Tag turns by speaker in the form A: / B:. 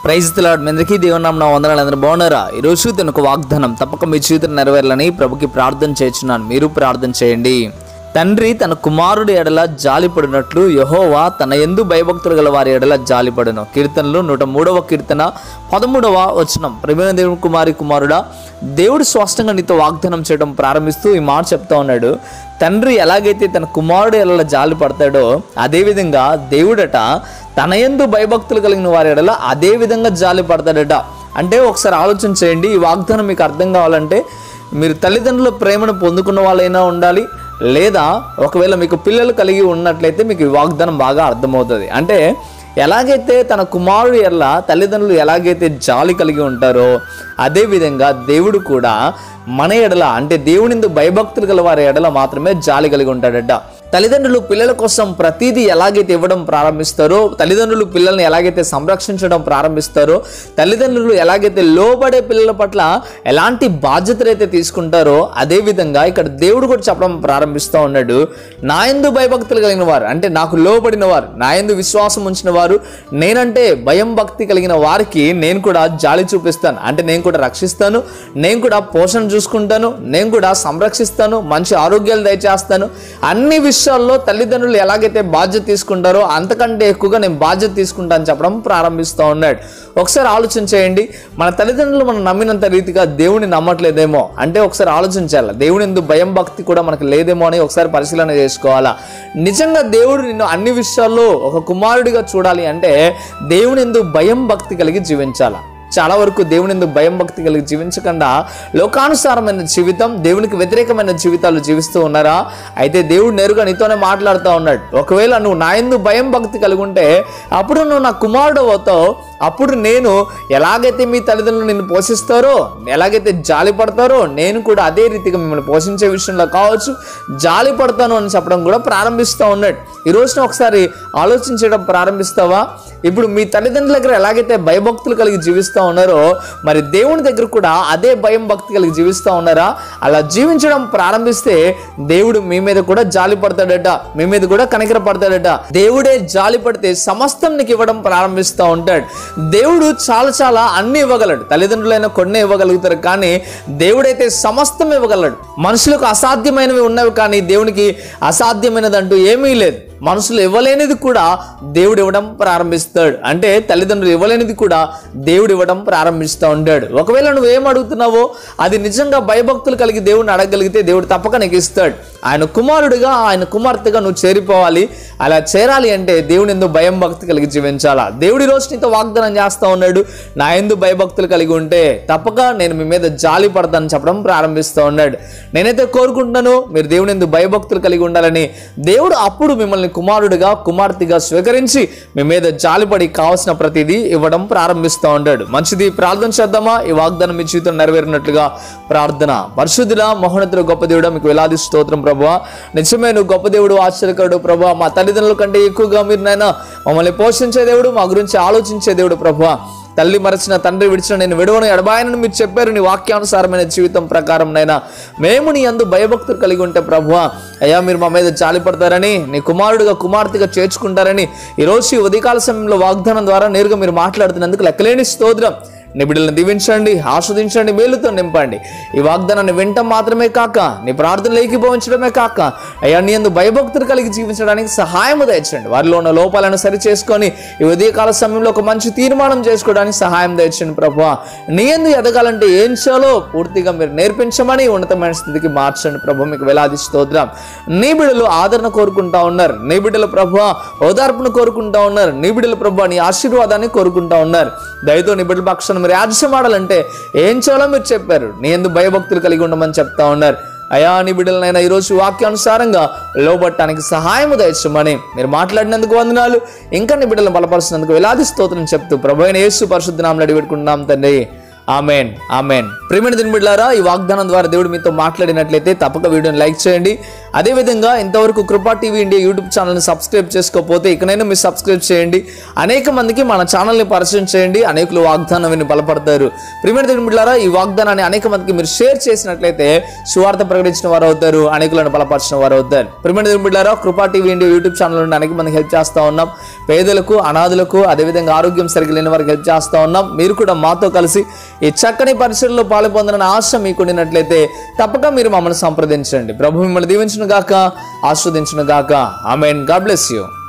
A: praise తిలాడ్ మీ అందరికీ దేవునాం నా వందనాలు అందరూ బాగున్నారా ఈరోజు తన ఒక వాగ్దానం తప్పక మీ జీవితం నెరవేరాలని ప్రభుకి ప్రార్థన చేస్తున్నాను మీరు ప్రార్థన చేయండి తండ్రి తన కుమారుడి ఎడల జాలిపడినట్లు యహోవా తన ఎందు భయభక్తులు గల వారి ఎడల జాలిపడును కీర్తనలు నూట మూడవ కీర్తన పదమూడవ వచనం ప్రేమ దేవుని కుమారి కుమారుడా దేవుడు స్పష్టంగా నీతో వాగ్దానం చేయడం ప్రారంభిస్తూ ఈ మాట చెప్తా ఉన్నాడు తండ్రి ఎలాగైతే తన కుమారుడు ఎడల జాలి పడతాడో అదేవిధంగా దేవుడట తన ఎందు భయభక్తులు కలిగిన వారి ఎడల అదే విధంగా జాలి పడతాడట అంటే ఒకసారి ఆలోచన చేయండి ఈ వాగ్దానం మీకు అర్థం కావాలంటే మీరు తల్లిదండ్రుల ప్రేమను పొందుకున్న వాళ్ళైనా ఉండాలి లేదా ఒకవేళ మీకు పిల్లలు కలిగి ఉన్నట్లయితే మీకు ఈ వాగ్దానం బాగా అర్థమవుతుంది అంటే ఎలాగైతే తన కుమారుడు ఎడల తల్లిదండ్రులు ఎలాగైతే జాలి కలిగి ఉంటారో అదేవిధంగా దేవుడు కూడా మన ఎడల అంటే దేవునిందు భయభక్తులు గల వారి ఎడల మాత్రమే జాలి కలిగి ఉంటాడట తల్లిదండ్రులు పిల్లల కోసం ప్రతిదీ ఎలాగైతే ఇవ్వడం ప్రారంభిస్తారో తల్లిదండ్రులు పిల్లల్ని ఎలాగైతే సంరక్షించడం ప్రారంభిస్తారో తల్లిదండ్రులు ఎలాగైతే లోబడే పిల్లల పట్ల ఎలాంటి బాధ్యతలు అయితే తీసుకుంటారో అదే విధంగా ఇక్కడ దేవుడు కూడా చెప్పడం ప్రారంభిస్తూ ఉన్నాడు నా ఎందు భయభక్తులు కలిగిన వారు అంటే నాకు లోబడిన వారు నా ఎందు విశ్వాసం ఉంచిన వారు నేనంటే భయం భక్తి కలిగిన వారికి నేను కూడా జాలి చూపిస్తాను అంటే నేను కూడా రక్షిస్తాను నేను కూడా పోషణ చూసుకుంటాను నేను కూడా సంరక్షిస్తాను మంచి ఆరోగ్యాలు దయచేస్తాను అన్ని విషయాల్లో తల్లిదండ్రులు ఎలాగైతే బాధ్యత తీసుకుంటారో అంతకంటే ఎక్కువగా నేను బాధ్యత తీసుకుంటాను చెప్పడం ప్రారంభిస్తూ ఉన్నాడు ఒకసారి ఆలోచన చేయండి మన తల్లిదండ్రులు మనం నమ్మినంత రీతిగా దేవుని నమ్మట్లేదేమో అంటే ఒకసారి ఆలోచించాలి దేవుని ఎందుకు భయం భక్తి కూడా మనకు లేదేమో అని ఒకసారి పరిశీలన చేసుకోవాలా నిజంగా దేవుడు నిన్ను అన్ని విషయాల్లో ఒక కుమారుడిగా చూడాలి అంటే దేవుని ఎందుకు భయం భక్తి కలిగి జీవించాలా చాలా వరకు దేవుని ఎందుకు భయం భక్తి కలిగి జీవించకుండా లోకానుసారమైన జీవితం దేవునికి వ్యతిరేకమైన జీవితాలు జీవిస్తూ ఉన్నారా అయితే దేవుడు నేరుగా నీతోనే మాట్లాడుతూ ఉన్నాడు ఒకవేళ నువ్వు నా ఎందు భయం భక్తి కలిగి ఉంటే అప్పుడు నువ్వు నా కుమారుడు అవుతావు అప్పుడు నేను ఎలాగైతే మీ తల్లిదండ్రులు నిన్ను పోషిస్తారో ఎలాగైతే జాలి పడతారో నేను కూడా అదే రీతిగా మిమ్మల్ని పోషించే విషయంలో కావచ్చు జాలి పడతాను అని చెప్పడం కూడా ప్రారంభిస్తూ ఉన్నాడు ఈ రోజున ఒకసారి ఆలోచించడం ప్రారంభిస్తావా ఇప్పుడు మీ తల్లిదండ్రుల దగ్గర ఎలాగైతే భయభక్తులు కలిగి జీవిస్తూ ఉన్నారో మరి దేవుని దగ్గర కూడా అదే భయం భక్తి కలిగి జీవిస్తూ ఉన్నారా అలా జీవించడం ప్రారంభిస్తే దేవుడు మీ మీద కూడా జాలి పడతాడట మీ మీద కూడా కనికర పడతాడట దేవుడే జాలి పడితే సమస్తం నీకు ఇవ్వడం ప్రారంభిస్తూ ఉంటాడు దేవుడు చాలా చాలా అన్ని ఇవ్వగలడు తల్లిదండ్రులైన కొన్ని ఇవ్వగలుగుతారు కానీ దేవుడైతే సమస్తం ఇవ్వగలడు మనుషులకు అసాధ్యమైనవి ఉన్నవి కానీ దేవునికి అసాధ్యమైనదంటూ ఏమీ లేదు మనుషులు ఇవ్వలేనిది కూడా దేవుడు ఇవ్వడం ప్రారంభిస్తాడు అంటే తల్లిదండ్రులు ఇవ్వలేనిది కూడా దేవుడు ఇవ్వడం ప్రారంభిస్తూ ఉంటాడు ఒకవేళ నువ్వు ఏం అడుగుతున్నావో అది నిజంగా భయభక్తులు కలిగి దేవుడిని అడగగలిగితే దేవుడు తప్పక నీకు ఇస్తాడు ఆయన కుమారుడిగా ఆయన కుమార్తెగా నువ్వు చేరిపోవాలి అలా చేరాలి అంటే దేవుని ఎందు భయం భక్తి కలిగి జీవించాలా దేవుడి రోజు నీతో వాగ్దానం చేస్తూ ఉన్నాడు నా ఎందు భయభక్తులు కలిగి ఉంటే తప్పక నేను మీ మీద జాలి పడతానని చెప్పడం ప్రారంభిస్తూ ఉన్నాడు నేనైతే కోరుకుంటున్నాను మీరు దేవుని ఎందు భయభక్తులు కలిగి ఉండాలని దేవుడు అప్పుడు మిమ్మల్ని కుమారుడిగా కుమార్తెగా స్వీకరించి మీ మీద జాలిపడి కావాల్సిన ప్రతిదీ ఇవ్వడం ప్రారంభిస్తూ ఉంటాడు మంచిది ప్రార్థన చేద్దామా ఈ వాగ్దానం మీ జీవితం నెరవేరినట్లుగా ప్రార్థన పరిశుద్ధుల మహోన్నతుడు గొప్ప దేవుడు మీకు వేలాది స్తోత్రం ప్రభు నిజమే నువ్వు గొప్ప దేవుడు ఆశ్చర్యకరుడు ప్రభు మా తల్లిదండ్రుల కంటే ఎక్కువగా మీరు నాయన మమ్మల్ని పోషించే దేవుడు మా గురించి ఆలోచించే దేవుడు ప్రభు తల్లి మరచిన తండ్రి విడిచిన నేను విడవను ఎడబాయనని మీరు చెప్పారు నీ వాక్యానుసారమైన జీవితం ప్రకారం నైనా మేము నీ అందు భయభక్తులు కలిగి ఉంటే ప్రభు అయ్యా మీరు మా మీద జాలి పడతారని నీ కుమారుడిగా కుమార్తెగా చేర్చుకుంటారని ఈరోజు ఈ ఉదయకాల సమయంలో వాగ్దానం ద్వారా నేరుగా మీరు మాట్లాడుతున్నందుకు లెక్కలేని స్తోత్రం నీ బిడ్డలను దీవించండి ఆస్వాదించండి మేలుతో నింపండి ఈ వాగ్దానాన్ని వింటం మాత్రమే కాక నీ ప్రార్థనలు ఏకీభవించడమే కాక అయ్యా నీ అందు భయభక్తులు కలిగి జీవించడానికి సహాయం దయచండి వారిలో ఉన్న లోపాలను సరి చేసుకొని ఈ ఉదయకాల సమయంలో ఒక మంచి తీర్మానం చేసుకోవడానికి సహాయం దయచండి ప్రభు నీ ఎందు ఎదగాలంటే ఏం చేయాలో పూర్తిగా మీరు నేర్పించమని ఉన్నతమైన స్థితికి మార్చండి ప్రభు మీకు వేలాది స్తోత్రం నీ బిడ్డలు ఆదరణ కోరుకుంటా ఉన్నారు నీ బిడ్డల ప్రభు ఓదార్పును కోరుకుంటా ఉన్నారు నీ బిడ్డల ప్రభు నీ ఆశీర్వాదాన్ని కోరుకుంటా ఉన్నారు దయతో నీ బిడ్డల పక్షాన మీరు రాజ్యం ఆడాలంటే ఏం చేయాలో మీరు చెప్పారు నీ ఎందు భయభక్తులు కలిగి ఉండమని చెప్తా ఉన్నారు అయా నీ బిడ్డలనైనా ఈరోజు వాక్యానుసారంగా లోబట్టడానికి సహాయం దయచమని మీరు మాట్లాడినందుకు వందనాలు ఇంకా నీ బిడ్డలను బలపరిచినందుకు వేలాది స్తోత్రం చెప్తూ ప్రభు అయిన యేసు పరిశుద్ధనామలు అడిగిపెట్టుకుంటున్నాం తండ్రి ఆమెన్ ఆమెన్ ప్రేమిణ దిన బిడ్డలారా ఈ వాగ్దానం ద్వారా దేవుడు మీతో మాట్లాడినట్లయితే తప్పక వీడియోని లైక్ చేయండి అదేవిధంగా ఇంతవరకు కృపా టీవీ ఇండియా యూట్యూబ్ ఛానల్ని సబ్స్క్రైబ్ చేసుకోకపోతే ఇకనైనా మీరు సబ్స్క్రైబ్ చేయండి అనేక మందికి మన ఛానల్ని పరిచయం చేయండి అనేకులు వాగ్దానం విని బలపడతారు ప్రిమియర్ దేవుని బిడ్డలారా ఈ వాగ్దానాన్ని అనేక మందికి మీరు షేర్ చేసినట్లయితే సువార్త ప్రకటించిన వారు అవుతారు అనేకులను బలపరిచిన వారు అవుతారు ప్రిమియర్ దేవుని బిడ్డలారా కృపా టీవీ ఇండియా యూట్యూబ్ ఛానల్ నుండి అనేక మందికి హెల్ప్ చేస్తూ ఉన్నాం పేదలకు అనాథులకు అదేవిధంగా ఆరోగ్యం సరిగ్గా లేని వారికి హెల్ప్ చేస్తూ ఉన్నాం మీరు కూడా మాతో కలిసి ఈ చక్కని పరిచయంలో పాలు పొందాలని ఆశ మీకు ఉండినట్లయితే తప్పక మీరు మమ్మల్ని సంప్రదించండి ప్రభు మిమ్మల్ని దీవించును గాక ఆస్వాదించును గాక ఆమెన్ గాడ్ బ్లెస్ యూ